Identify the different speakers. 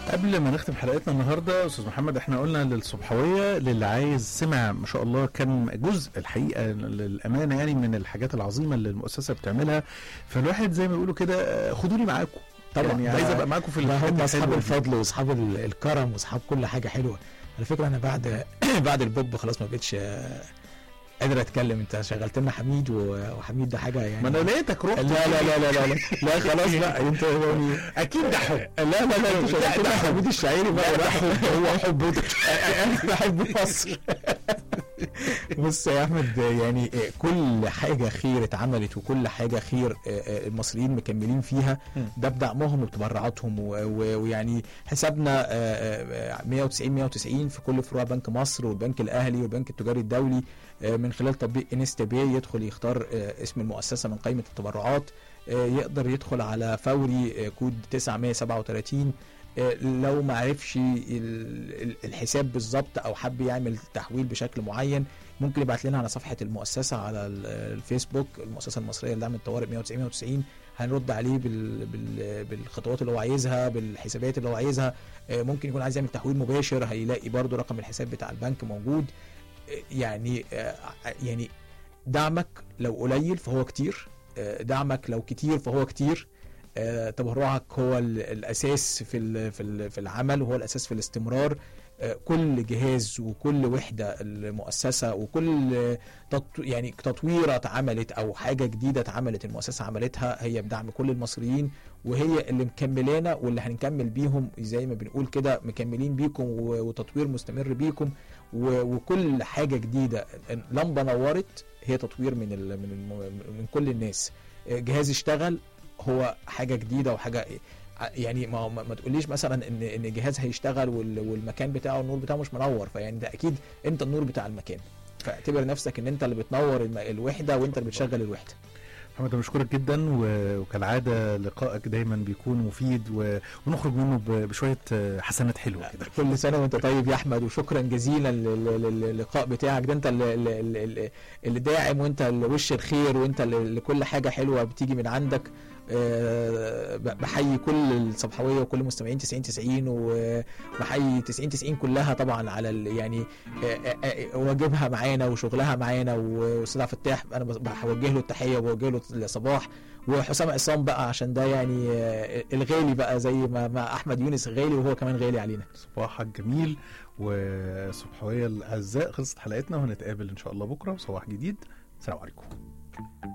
Speaker 1: قبل ما نختم حلقتنا النهارده استاذ محمد احنا قلنا للصبحويه للي عايز سمع ما شاء الله كم جزء الحقيقه للامانه يعني من الحاجات العظيمه اللي المؤسسه بتعملها فالواحد زي ما بيقولوا كده خدوني معاكم
Speaker 2: طبعا
Speaker 1: يعني
Speaker 2: ده-
Speaker 1: عايز ابقى معاكم في
Speaker 2: ده
Speaker 1: الحاجات
Speaker 2: هم اصحاب
Speaker 1: الحلوة دي.
Speaker 2: الفضل واصحاب ال- الكرم واصحاب كل حاجه حلوه على فكره انا بعد بعد البوب خلاص ما بقتش آه، قادر اتكلم انت شغلت لنا حميد و- وحميد ده حاجه يعني
Speaker 1: ما انا لقيتك
Speaker 2: لا
Speaker 1: رحت
Speaker 2: لا لا لا لا لا, لا خلاص بقى انت يعني
Speaker 1: اكيد ده حب
Speaker 2: لا لا لا انت
Speaker 1: لا،
Speaker 2: شغلت
Speaker 1: ده
Speaker 2: لنا
Speaker 1: حب.
Speaker 2: حميد الشاعري بقى
Speaker 1: ده
Speaker 2: ده
Speaker 1: حب.
Speaker 2: هو حب انا بحب مصر بص يا احمد يعني كل حاجه خير اتعملت وكل حاجه خير المصريين مكملين فيها ده بدعمهم وبتبرعاتهم و- و- ويعني حسابنا آه، آه، 190 190 في كل فروع بنك مصر والبنك الاهلي والبنك التجاري الدولي آه، من خلال تطبيق انستا باي يدخل يختار آه، اسم المؤسسه من قائمه التبرعات آه، يقدر يدخل على فوري آه، كود 937 آه، لو ما عرفش ال- ال- الحساب بالظبط او حب يعمل تحويل بشكل معين ممكن يبعت لنا على صفحه المؤسسه على ال- الفيسبوك المؤسسه المصريه لدعم الطوارئ 190 190 هنرد عليه بال... بال... بالخطوات اللي هو عايزها بالحسابات اللي هو عايزها آه، ممكن يكون عايز يعمل تحويل مباشر هيلاقي برضو رقم الحساب بتاع البنك موجود آه، يعني آه، يعني دعمك لو قليل فهو كتير آه، دعمك لو كتير فهو كتير آه، تبرعك هو ال- الاساس في ال- في ال- في العمل وهو الاساس في الاستمرار آه، كل جهاز وكل وحده المؤسسه وكل آه، تط- يعني تطويره اتعملت او حاجه جديده اتعملت المؤسسه عملتها هي بدعم كل المصريين وهي اللي مكملانا واللي هنكمل بيهم زي ما بنقول كده مكملين بيكم و- وتطوير مستمر بيكم و- وكل حاجه جديده لمبه نورت هي تطوير من ال من الم- من كل الناس آه، جهاز اشتغل هو حاجه جديده وحاجه يعني ما, ما ما تقوليش مثلا ان ان جهاز هيشتغل وال- والمكان بتاعه النور بتاعه مش منور فيعني ده اكيد انت النور بتاع المكان فاعتبر نفسك ان انت اللي بتنور الم- الوحده وانت اللي بتشغل الوحده
Speaker 1: محمد انا بشكرك جدا و- وكالعاده لقائك دايما بيكون مفيد و- ونخرج منه ب- بشويه آه، حسنات حلوه كده
Speaker 2: كل سنه وانت طيب يا احمد وشكرا جزيلا لل- لل- للقاء بتاعك ده انت اللي, اللي, اللي داعم وانت اللي وش الخير وانت اللي اللي كل حاجه حلوه بتيجي من عندك آه، ب- بحيي كل الصبحويه وكل مستمعين 90 90 وبحيي 90 90 كلها طبعا على ال- يعني آه، آه، آه، واجبها معانا وشغلها معانا واستاذ عبد الفتاح انا بس- بوجه له التحيه وبوجه له الصباح وحسام عصام بقى عشان ده يعني آه، الغالي بقى زي ما ما احمد يونس غالي وهو كمان غالي علينا
Speaker 1: صباحك جميل وصبحويه الاعزاء خلصت حلقتنا وهنتقابل ان شاء الله بكره وصباح جديد السلام عليكم